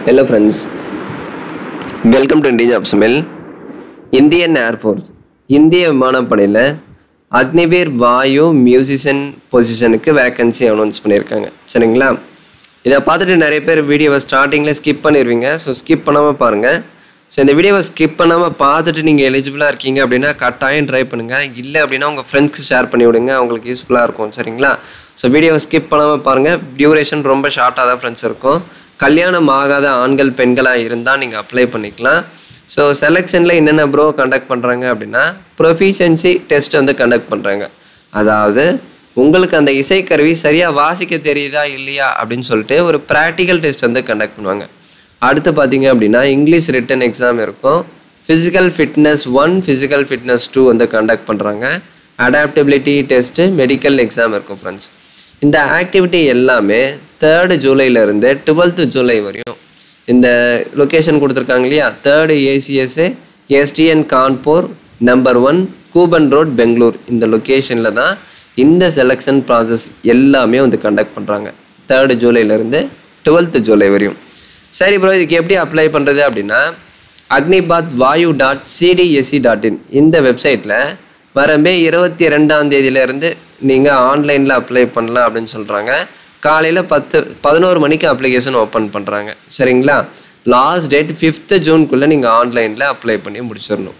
hello friends welcome to India job சமையல் Indian air force இந்திய விமானப்படையில் அக்னிவீர் வாயு மியூசிஷியன் பொசிஷனுக்கு வேக்கன்சி அனௌன்ஸ் பண்ணியிருக்காங்க சரிங்களா இதை பார்த்துட்டு நிறைய பேர் வீடியோவை ஸ்டார்டிங்கில் ஸ்கிப் பண்ணிடுவீங்க ஸோ ஸ்கிப் பண்ணாமல் பாருங்கள் ஸோ இந்த வீடியோவை ஸ்கிப் பண்ணாமல் பார்த்துட்டு நீங்கள் எலிஜிபிளாக இருக்கீங்க அப்படின்னா கட்டாயம் ட்ரை பண்ணுங்கள் இல்லை அப்படின்னா உங்கள் ஃப்ரெண்ட்ஸ்க்கு ஷேர் பண்ணி விடுங்க அவங்களுக்கு யூஸ்ஃபுல்லாக இருக்கும் சரிங்களா ஸோ வீடியோவை ஸ்கிப் பண்ணாமல் பாருங்கள் டியூரேஷன் ரொம்ப ஷார்ட்டாக தான் ஃப்ரெண்ட்ஸ் இருக்கும் கல்யாணம் ஆகாத ஆண்கள் பெண்களாக இருந்தால் நீங்கள் அப்ளை பண்ணிக்கலாம் ஸோ செலெக்ஷனில் என்னென்ன ப்ரோ கண்டக்ட் பண்ணுறாங்க அப்படின்னா ப்ரொஃபிஷியன்சி டெஸ்ட் வந்து கண்டக்ட் பண்ணுறாங்க அதாவது உங்களுக்கு அந்த இசைக்கருவி சரியாக வாசிக்க தெரியுதா இல்லையா அப்படின்னு சொல்லிட்டு ஒரு ப்ராக்டிக்கல் டெஸ்ட் வந்து கண்டக்ட் பண்ணுவாங்க அடுத்து பார்த்தீங்க அப்படின்னா இங்கிலீஷ் ரிட்டன் எக்ஸாம் இருக்கும் physical fitness one physical fitness two வந்து கண்டக்ட் பண்ணுறாங்க அடாப்டபிலிட்டி டெஸ்ட்டு மெடிக்கல் எக்ஸாம் இருக்கும் ஃப்ரெண்ட்ஸ் இந்த ஆக்டிவிட்டி எல்லாமே தேர்டு ஜூலைலேருந்து டுவெல்த்து ஜூலை வரையும் இந்த லொக்கேஷன் கொடுத்துருக்காங்க இல்லையா third ACSA STN Kanpur number one Cubbon road Bangalore இந்த லொக்கேஷனில் தான் இந்த செலெக்ஷன் ப்ராசஸ் எல்லாமே வந்து கண்டக்ட் பண்ணுறாங்க தேர்டு ஜூலைலேருந்து டுவெல்த்து ஜூலை வரையும் சரி ப்ரோ இதுக்கு எப்படி அப்ளை பண்ணுறது அப்படின்னா Agnipath Vayu dot CDSC dot in இந்த வெப்சைட்டில் வர மே இருபத்தி ரெண்டாம் தேதியிலேருந்து நீங்கள் ஆன்லைனில் அப்ளை பண்ணலாம் அப்படின்னு சொல்கிறாங்க காலையில் பத்து பதினோரு மணிக்கு அப்ளிகேஷன் ஓப்பன் பண்ணுறாங்க சரிங்களா லாஸ்ட் டேட் ஃபிஃப்த்து ஜூன்குள்ளே நீங்கள் ஆன்லைனில் அப்ளை பண்ணி முடிச்சிடணும்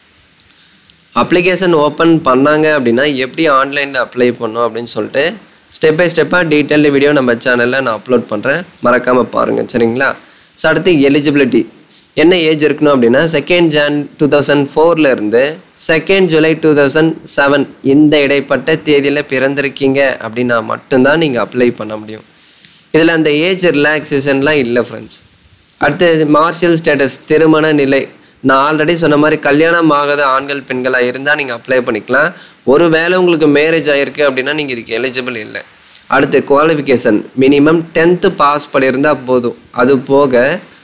அப்ளிகேஷன் ஓப்பன் பண்ணாங்க அப்படின்னா எப்படி ஆன்லைனில் அப்ளை பண்ணணும் அப்படின்னு சொல்லிட்டு ஸ்டெப் பை ஸ்டெப்பாக டீட்டெயில் வீடியோ நம்ம சேனலில் நான் அப்லோட் பண்ணுறேன் மறக்காமல் பாருங்கள் சரிங்களா ஸோ அடுத்து எலிஜிபிலிட்டி என்ன ஏஜ் இருக்கணும் அப்படின்னா செகண்ட் ஜான் டூ தௌசண்ட் ஃபோர்லேருந்து second July two thousand seven இந்த இடைப்பட்ட தேதியில் பிறந்திருக்கீங்க அப்படின்னா மட்டும்தான் நீங்கள் அப்ளை பண்ண முடியும் இதில் அந்த ஏஜ் ரிலாக்ஸேஷன்லாம் இல்லை ஃப்ரெண்ட்ஸ் அடுத்து மார்ஷியல் ஸ்டேட்டஸ் திருமண நிலை நான் ஆல்ரெடி சொன்ன மாதிரி கல்யாணம் ஆகாத ஆண்கள் பெண்களாக இருந்தால் நீங்கள் அப்ளை பண்ணிக்கலாம் ஒரு வேளை உங்களுக்கு மேரேஜ் ஆகிருக்கு அப்படின்னா நீங்கள் இதுக்கு எலிஜிபிள் இல்லை அடுத்து குவாலிஃபிகேஷன் மினிமம் டென்த்து பாஸ் பண்ணியிருந்தால் போதும் அது போக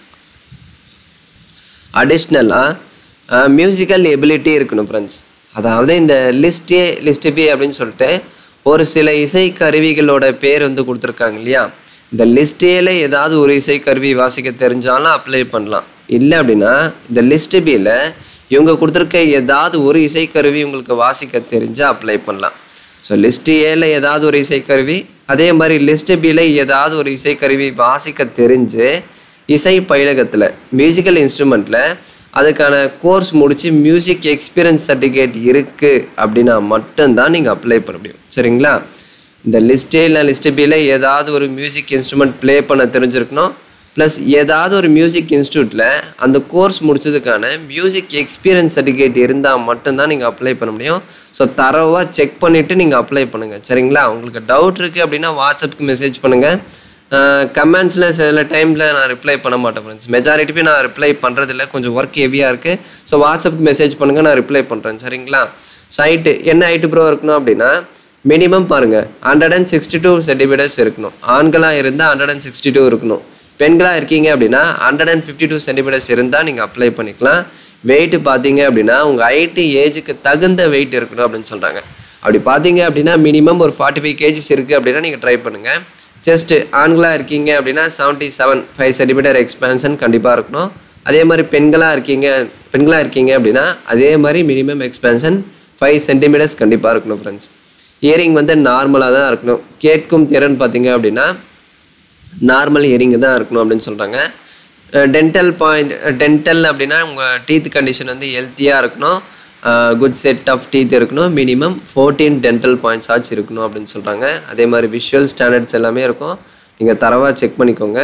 அடிஷ்னலாக மியூசிக்கல் எபிலிட்டி இருக்கணும் ஃப்ரெண்ட்ஸ் அதாவது இந்த லிஸ்ட் ஏ லிஸ்ட் பி அப்படின்னு சொல்லிட்டு ஒரு சில இசை கருவிகளோட பேர் வந்து கொடுத்துருக்காங்க இல்லையா இந்த லிஸ்ட் ஏல ஏதாவது ஒரு இசை கருவி வாசிக்க தெரிஞ்சாலும் அப்ளை பண்ணலாம் இல்லை அப்படின்னா இந்த லிஸ்ட் பியில் இவங்க கொடுத்துருக்க ஏதாவது ஒரு இசைக்கருவி உங்களுக்கு வாசிக்க தெரிஞ்சால் அப்ளை பண்ணலாம் ஸோ லிஸ்ட் ஏல ஏதாவது ஒரு இசைக்கருவி அதே மாதிரி லிஸ்ட் பியில் ஏதாவது ஒரு இசைக்கருவி வாசிக்க தெரிஞ்சு இசை பயிலகத்தில் மியூசிக்கல் இன்ஸ்ட்ருமெண்ட்டில் அதுக்கான கோர்ஸ் முடித்து மியூசிக் எக்ஸ்பீரியன்ஸ் சர்டிஃபிகேட் இருக்குது அப்படின்னா மட்டும்தான் நீங்கள் அப்ளை பண்ண முடியும் சரிங்களா இந்த லிஸ்ட்டே இல்லை லிஸ்ட் பியில் ஏதாவது ஒரு மியூசிக் இன்ஸ்ட்ருமெண்ட் ப்ளே பண்ண தெரிஞ்சிருக்கணும் ப்ளஸ் ஏதாவது ஒரு மியூசிக் இன்ஸ்டியூட்டில் அந்த கோர்ஸ் முடிச்சதுக்கான மியூசிக் எக்ஸ்பீரியன்ஸ் சர்டிஃபிகேட் இருந்தால் மட்டும்தான் நீங்கள் அப்ளை பண்ண முடியும் ஸோ தரவாக செக் பண்ணிவிட்டு நீங்கள் அப்ளை பண்ணுங்கள் சரிங்களா உங்களுக்கு டவுட் இருக்குது அப்படின்னா வாட்ஸ்அப்புக்கு மெசேஜ் பண்ணுங்கள் கமெண்ட்ஸில் சில டைமில் நான் ரிப்ளை பண்ண மாட்டேன் ஃப்ரெண்ட்ஸ் மெஜாரிட்டி நான் ரிப்ளை பண்ணுறதில்ல கொஞ்சம் ஒர்க் ஹெவியாக இருக்குது ஸோ வாட்ஸ்அப்புக்கு மெசேஜ் பண்ணுங்கள் நான் ரிப்ளை பண்ணுறேன் சரிங்களா சைட்டு என்ன ஹைட்டு ப்ரோ இருக்கணும் அப்படின்னா மினிமம் பாருங்கள் hundred and sixty two centimetres இருக்கணும் ஆண்களாக இருந்தால் ஹண்ட்ரட் அண்ட் சிக்ஸ்டி டூ இருக்கணும் பெண்களாக இருக்கீங்க அப்படின்னா hundred and fifty two centimetres இருந்தால் நீங்கள் அப்ளை பண்ணிக்கலாம் வெயிட்டு பார்த்தீங்க அப்படின்னா உங்கள் ஹைட்டு ஏஜுக்கு தகுந்த வெயிட் இருக்கணும் அப்படின்னு சொல்கிறாங்க அப்படி பார்த்தீங்க அப்படின்னா மினிமம் ஒரு ஃபார்ட்டி ஃபைவ் கேஜிஸ் இருக்குது அப்படின்னா நீங்கள் ட்ரை பண்ணுங்கள் ஜஸ்ட்டு ஆண்களாக இருக்கீங்க அப்படின்னா seventy seven five centimetre expansion கண்டிப்பாக இருக்கணும் அதே மாதிரி பெண்களாக இருக்கீங்க பெண்களாக இருக்கீங்க அப்படின்னா அதே மாதிரி மினிமம் எக்ஸ்பேன்ஷன் ஃபைவ் சென்டிமீட்டர்ஸ் கண்டிப்பாக இருக்கணும் ஃப்ரெண்ட்ஸ் இயரிங் வந்து நார்மலாக தான் இருக்கணும் கேட்கும் திறன் பார்த்தீங்க அப்படின்னா நார்மல் இயரிங்கு தான் இருக்கணும் அப்படின்னு சொல்கிறாங்க டென்டல் பாயிண்ட் டென்டல் அப்படின்னா உங்கள் டீத் கண்டிஷன் வந்து ஹெல்த்தியாக இருக்கணும் குட் செட் ஆஃப் டீத் இருக்கணும் மினிமம் ஃபோர்டீன் டென்டல் பாயிண்ட்ஸ் ஆச்சு இருக்கணும் அப்படின்னு சொல்கிறாங்க அதே மாதிரி விஷுவல் ஸ்டாண்டர்ட்ஸ் எல்லாமே இருக்கும் நீங்கள் தரவாக செக் பண்ணிக்கோங்க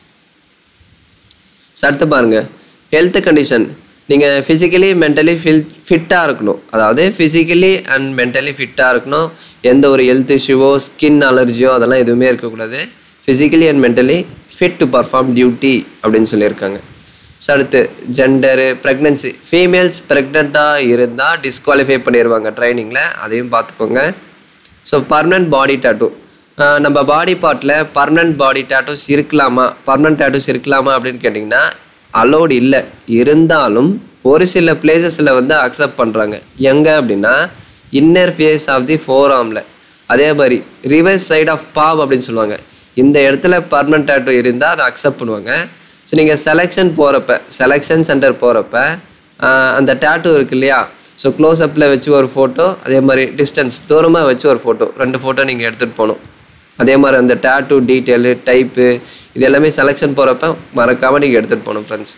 அடுத்து பாருங்கள் ஹெல்த் கண்டிஷன் நீங்கள் ஃபிசிக்கலி மென்டலி ஃபில் ஃபிட்டாக இருக்கணும் அதாவது ஃபிசிக்கலி அண்ட் மென்டலி ஃபிட்டாக இருக்கணும் எந்த ஒரு ஹெல்த் இஷ்யூவோ ஸ்கின் அலர்ஜியோ அதெல்லாம் எதுவுமே இருக்கக்கூடாது physically and mentally fit to perform duty அப்படின்னு சொல்லியிருக்காங்க ஸோ அடுத்து ஜெண்டரு ப்ரெக்னென்சி ஃபீமேல்ஸ் ப்ரெக்னெண்ட்டாக இருந்தால் டிஸ்குவாலிஃபை பண்ணிடுவாங்க ட்ரைனிங்கில் அதையும் பார்த்துக்கோங்க ஸோ பர்மனன்ட் பாடி டேட்டூ நம்ம பாடி பார்ட்டில் பர்மனன்ட் பாடி டேட்டூஸ் இருக்கலாமா பர்மனன்ட் டேட்டூஸ் இருக்கலாமா அப்படின்னு கேட்டிங்கன்னா அலோடு இல்லை இருந்தாலும் ஒரு சில பிளேசஸில் வந்து அக்செப்ட் பண்ணுறாங்க எங்கே அப்படின்னா இன்னர் ஃபேஸ் ஆஃப் தி ஃபோர் ஆர்மில் அதே மாதிரி ரிவர்ஸ் சைட் ஆஃப் பாவ் அப்படின்னு சொல்லுவாங்க இந்த இடத்துல பர்மனன்ட் டேட்டூ இருந்தால் அதை அக்செப்ட் பண்ணுவாங்க ஸோ நீங்கள் செலெக்ஷன் போகிறப்ப செலெக்ஷன் சென்டர் போகிறப்ப அந்த டேட்டூ இருக்கு இல்லையா ஸோ க்ளோஸ்அப்பில் வச்சு ஒரு ஃபோட்டோ அதே மாதிரி டிஸ்டன்ஸ் தூரமாக வச்சு ஒரு ஃபோட்டோ ரெண்டு ஃபோட்டோ நீங்கள் எடுத்துகிட்டு போகணும் அதே மாதிரி அந்த டேட்டூ டீட்டெயிலு டைப்பு இது எல்லாமே செலெக்ஷன் போகிறப்ப மறக்காமல் நீங்கள் எடுத்துகிட்டு போகணும் ஃப்ரெண்ட்ஸ்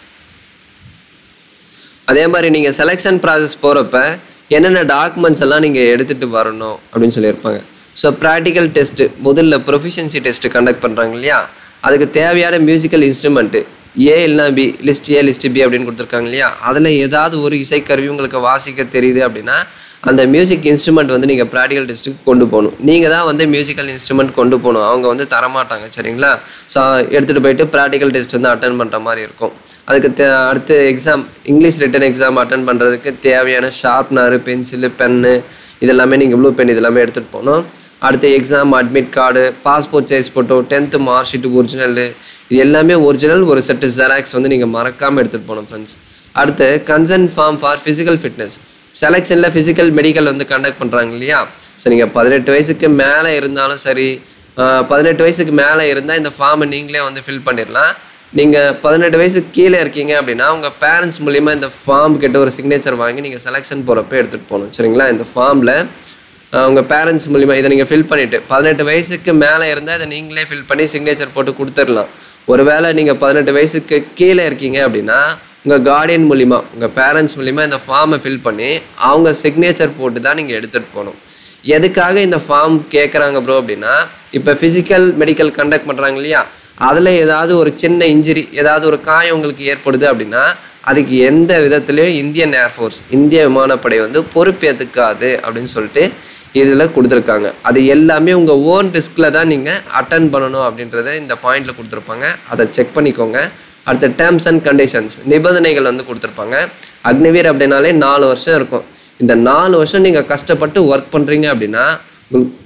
அதே மாதிரி நீங்கள் செலெக்ஷன் ப்ராசஸ் போகிறப்ப என்னென்ன டாக்குமெண்ட்ஸ் எல்லாம் நீங்கள் எடுத்துகிட்டு வரணும் அப்படின்னு சொல்லியிருப்பாங்க ஸோ ப்ராக்டிக்கல் டெஸ்ட்டு முதல்ல ப்ரொஃபிஷியன்சி டெஸ்ட்டு கண்டக்ட் பண்ணுறாங்க இல்லையா அதுக்கு தேவையான மியூசிக்கல் இன்ஸ்ட்ருமெண்ட்டு ஏ இல்லைனா B list A list B அப்படின்னு கொடுத்துருக்காங்க இல்லையா அதில் ஏதாவது ஒரு இசைக்கருவி உங்களுக்கு வாசிக்க தெரியுது அப்படின்னா அந்த மியூசிக் இன்ஸ்ட்ருமெண்ட் வந்து நீங்கள் ப்ராக்டிக்கல் டெஸ்ட்டுக்கு கொண்டு போகணும் நீங்கள் தான் வந்து மியூசிக்கல் இன்ஸ்ட்ருமெண்ட் கொண்டு போகணும் அவங்க வந்து தரமாட்டாங்க சரிங்களா ஸோ எடுத்துகிட்டு போயிட்டு ப்ராக்டிக்கல் டெஸ்ட் வந்து அட்டன் பண்ணுற மாதிரி இருக்கும் அதுக்கு தே அடுத்து exam English written exam attend பண்ணுறதுக்கு தேவையான ஷார்ப்னரு பென்சிலு பென்னு இதெல்லாமே நீங்கள் ப்ளூ பென் இதெல்லாமே எடுத்துகிட்டு போகணும் அடுத்து exam admit card passport size photo tenth mark sheet original இது எல்லாமே ஒரிஜினல் ஒரு செட்டு ஜெராக்ஸ் வந்து நீங்கள் மறக்காமல் எடுத்துகிட்டு போகணும் ஃப்ரெண்ட்ஸ் அடுத்து concern form for physical fitness செலெக்ஷனில் ஃபிசிக்கல் மெடிக்கல் வந்து கண்டக்ட் பண்ணுறாங்க இல்லையா ஸோ நீங்கள் பதினெட்டு வயசுக்கு மேலே இருந்தாலும் சரி பதினெட்டு வயசுக்கு மேலே இருந்தால் இந்த ஃபார்மை நீங்களே வந்து ஃபில் பண்ணிடலாம் நீங்கள் பதினெட்டு வயசுக்கு கீழே இருக்கீங்க அப்படின்னா உங்கள் பேரண்ட்ஸ் மூலிமா இந்த ஃபார்ம் கிட்ட ஒரு சிக்னேச்சர் வாங்கி நீங்கள் செலெக்ஷன் போகிறப்ப எடுத்துகிட்டு போகணும் சரிங்களா இந்த ஃபார்மில் உங்கள் பேரண்ட்ஸ் மூலிமா இதை நீங்கள் ஃபில் பண்ணிவிட்டு பதினெட்டு வயசுக்கு மேலே இருந்தால் இதை நீங்களே ஃபில் பண்ணி சிக்னேச்சர் போட்டு கொடுத்துடலாம் ஒருவேளை நீங்கள் பதினெட்டு வயசுக்கு கீழே இருக்கீங்க அப்படின்னா உங்கள் கார்டியன் மூலிமா உங்கள் பேரண்ட்ஸ் மூலிமா இந்த ஃபார்மை ஃபில் பண்ணி அவங்க சிக்னேச்சர் போட்டு தான் நீங்கள் எடுத்துகிட்டு போகணும் எதுக்காக இந்த ஃபார்ம் கேட்குறாங்க ப்ரோ அப்படின்னா இப்போ ஃபிசிக்கல் மெடிக்கல் கண்டக்ட் பண்ணுறாங்க இல்லையா அதில் ஏதாவது ஒரு சின்ன இன்ஜுரி ஏதாவது ஒரு காயம் உங்களுக்கு ஏற்படுது அப்படின்னா அதுக்கு எந்த விதத்துலையும் இந்தியன் ஏர்ஃபோர்ஸ் இந்திய விமானப்படை வந்து பொறுப்பேற்றுக்காது அப்படின்னு சொல்லிட்டு இதில் கொடுத்துருக்காங்க அது எல்லாமே உங்கள் ஓன் ரிஸ்கில் தான் நீங்கள் அட்டன் பண்ணணும் அப்படின்றத இந்த பாயிண்டில் கொடுத்துருப்பாங்க அதை செக் பண்ணிக்கோங்க அடுத்த டேர்ம்ஸ் அண்ட் கண்டிஷன்ஸ் நிபந்தனைகள் வந்து கொடுத்துருப்பாங்க அக்னிவீர் அப்படின்னாலே நாலு வருஷம் இருக்கும் இந்த நாலு வருஷம் நீங்கள் கஷ்டப்பட்டு ஒர்க் பண்ணுறீங்க அப்படின்னா உங்களுக்கு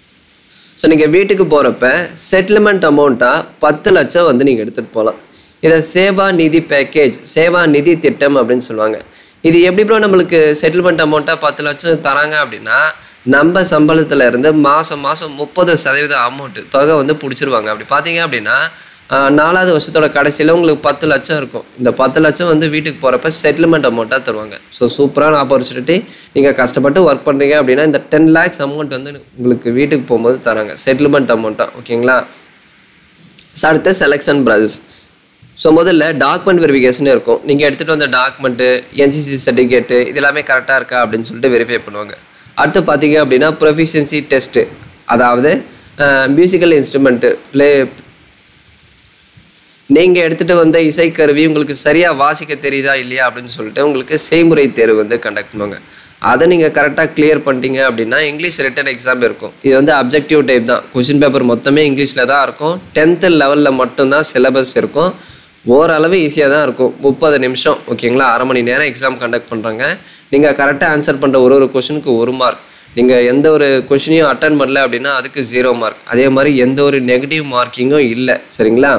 ஸோ நீங்கள் வீட்டுக்கு போகிறப்ப செட்டில்மெண்ட் அமௌண்ட்டாக பத்து லட்சம் வந்து நீங்கள் எடுத்துகிட்டு போகலாம் இதை சேவா நிதி பேக்கேஜ் சேவா நிதி திட்டம் அப்படின்னு சொல்லுவாங்க இது எப்படி ப்ரோ நம்மளுக்கு செட்டில்மெண்ட் அமௌண்ட்டாக பத்து லட்சம் தராங்க அப்படின்னா நம்ம சம்பளத்தில் இருந்து மாதம் மாதம் முப்பது சதவீத அமௌண்ட்டு தொகை வந்து பிடிச்சிருவாங்க அப்படி பார்த்தீங்க அப்படின்னா ஆஹ், நாலாவது வருஷத்தோட கடைசியில் உங்களுக்கு பத்து லட்சம் இருக்கும் இந்த பத்து லட்சம் வந்து வீட்டுக்கு போகிறப்ப செட்டில்மெண்ட் அமௌண்ட்டாக தருவாங்க ஸோ சூப்பரான ஆப்பர்ச்சுனிட்டி நீங்கள் கஷ்டப்பட்டு ஒர்க் பண்ணுறீங்க அப்படின்னா இந்த டென் லேக்ஸ் அமௌண்ட் வந்து உங்களுக்கு வீட்டுக்கு போகும்போது தராங்க செட்டில்மெண்ட் அமௌண்ட்டாக ஓகேங்களா ஸோ அடுத்து செலெக்ஷன் ப்ராசஸ் ஸோ முதல்ல டாக்குமெண்ட் வெரிஃபிகேஷன் இருக்கும் நீங்கள் எடுத்துகிட்டு வந்த டாக்குமெண்ட்டு என்சிசி சர்டிஃபிகேட்டு இது எல்லாமே கரெக்டாக இருக்கா அப்படின்னு சொல்லிட்டு வெரிஃபை பண்ணுவாங்க அடுத்து பார்த்தீங்க அப்படின்னா ப்ரொஃபிஷியன்சி டெஸ்ட்டு அதாவது மியூசிக்கல் இன்ஸ்ட்ருமெண்ட்டு ப்ளே நீங்கள் எடுத்துகிட்டு வந்த இசைக்கருவி உங்களுக்கு சரியாக வாசிக்க தெரியுதா இல்லையா அப்படின்னு சொல்லிட்டு உங்களுக்கு செய்முறை தேர்வு வந்து கண்டக்ட் பண்ணுவாங்க அதை நீங்கள் கரெக்டாக கிளியர் பண்ணிட்டீங்க அப்படின்னா இங்கிலீஷ் ரிட்டன் எக்ஸாம் இருக்கும் இது வந்து அப்ஜெக்டிவ் டைப் தான் கொஷின் பேப்பர் மொத்தமே இங்கிலீஷில் தான் இருக்கும் டென்த்து லெவலில் மட்டும்தான் சிலபஸ் இருக்கும் ஓரளவு ஈஸியாக தான் இருக்கும் முப்பது நிமிஷம் ஓகேங்களா அரை மணி நேரம் எக்ஸாம் கண்டக்ட் பண்ணுறாங்க நீங்கள் கரெக்டாக ஆன்சர் பண்ணுற ஒரு ஒரு கொஷனுக்கு ஒரு மார்க் நீங்கள் எந்த ஒரு கொஷினையும் அட்டன் பண்ணல அப்படின்னா அதுக்கு ஜீரோ மார்க் அதே மாதிரி எந்த ஒரு நெகட்டிவ் மார்க்கிங்கும் இல்லை சரிங்களா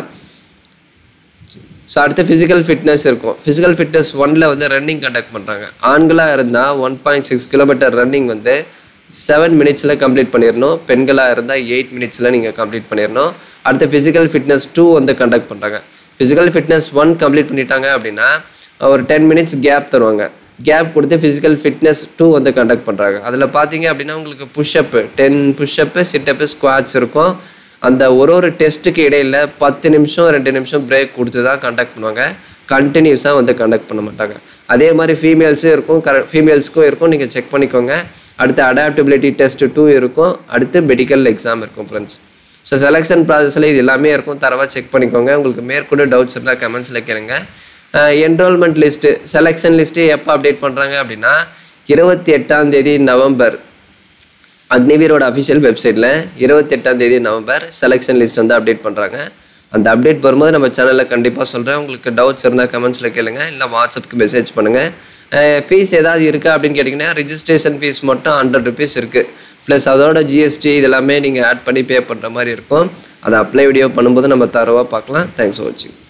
ஸோ அடுத்து ஃபிசிக்கல் ஃபிட்னஸ் இருக்கும் ஃபிசிக்கல் ஃபிட்னஸ் ஒன்ல வந்து ரன்னிங் கண்டக்ட் பண்ணுறாங்க ஆண்களாக இருந்தால் one point six kilometre running வந்து செவன் மினிட்ஸில் கம்ப்ளீட் பண்ணிடணும் பெண்களாக இருந்தால் எயிட் மினிட்ஸில் நீங்கள் கம்ப்ளீட் பண்ணிடணும் அடுத்து ஃபிசிக்கல் ஃபிட்னஸ் டூ வந்து கண்டக்ட் பண்ணுறாங்க ஃபிசிக்கல் ஃபிட்னஸ் ஒன் கம்ப்ளீட் பண்ணிட்டாங்க அப்படின்னா ஒரு டென் மினிட்ஸ் கேப் தருவாங்க கேப் கொடுத்து ஃபிசிக்கல் ஃபிட்னஸ் டூ வந்து கண்டக்ட் பண்ணுறாங்க அதில் பார்த்தீங்க அப்படின்னா உங்களுக்கு push-up ten push-up sit-up squats இருக்கும் அந்த ஒரு ஒரு டெஸ்ட்டுக்கு இடையில பத்து நிமிஷம் ரெண்டு நிமிஷம் பிரேக் கொடுத்து தான் கண்டக்ட் பண்ணுவாங்க கண்டினியூஸாக வந்து கண்டக்ட் பண்ண மாட்டாங்க அதே மாதிரி ஃபீமேல்ஸும் இருக்கும் கர ஃபீமேல்ஸ்க்கும் இருக்கும் நீங்கள் செக் பண்ணிக்கோங்க அடுத்து அடாப்டபிலிட்டி டெஸ்ட் டூ இருக்கும் அடுத்து மெடிக்கல் எக்ஸாம் இருக்கும் ஃப்ரெண்ட்ஸ் ஸோ செலெக்ஷன் ப்ராசஸில் இது எல்லாமே இருக்கும் தரவாக செக் பண்ணிக்கோங்க உங்களுக்கு மேற்கொண்டு டவுட்ஸ் இருந்தால் கமெண்ட்ஸில் கேளுங்க என்ரோல்மெண்ட் லிஸ்ட்டு செலெக்ஷன் லிஸ்ட்டு எப்போ அப்டேட் பண்ணுறாங்க அப்படின்னா இருபத்தி எட்டாம் தேதி நவம்பர் அக்னிவீரோட அஃபிஷியல் வெப்சைட்டில் இருபத்தெட்டாம் தேதி நவம்பர் செலெக்ஷன் லிஸ்ட் வந்து அப்டேட் பண்ணுறாங்க அந்த அப்டேட் வரும்போது நம்ம சேனலில் கண்டிப்பாக சொல்கிறேன் உங்களுக்கு டவுட்ஸ் இருந்தால் கமெண்ட்ஸில் கேளுங்க இல்லை வாட்ஸ்அப்புக்கு மெசேஜ் பண்ணுங்கள் ஃபீஸ் ஏதாவது இருக்கா அப்படின்னு கேட்டிங்கன்னா ரிஜிஸ்ட்ரேஷன் ஃபீஸ் மட்டும் ஹண்ட்ரட் ருபீஸ் இருக்குது ப்ளஸ் அதோட ஜிஎஸ்டி இதெல்லாமே நீங்கள் ஆட் பண்ணி பே பண்ணுற மாதிரி இருக்கும் அதை அப்ளை வீடியோ பண்ணும்போது நம்ம தரவாக பார்க்கலாம் தேங்க்ஸ் ஃபார் வாட்சிங்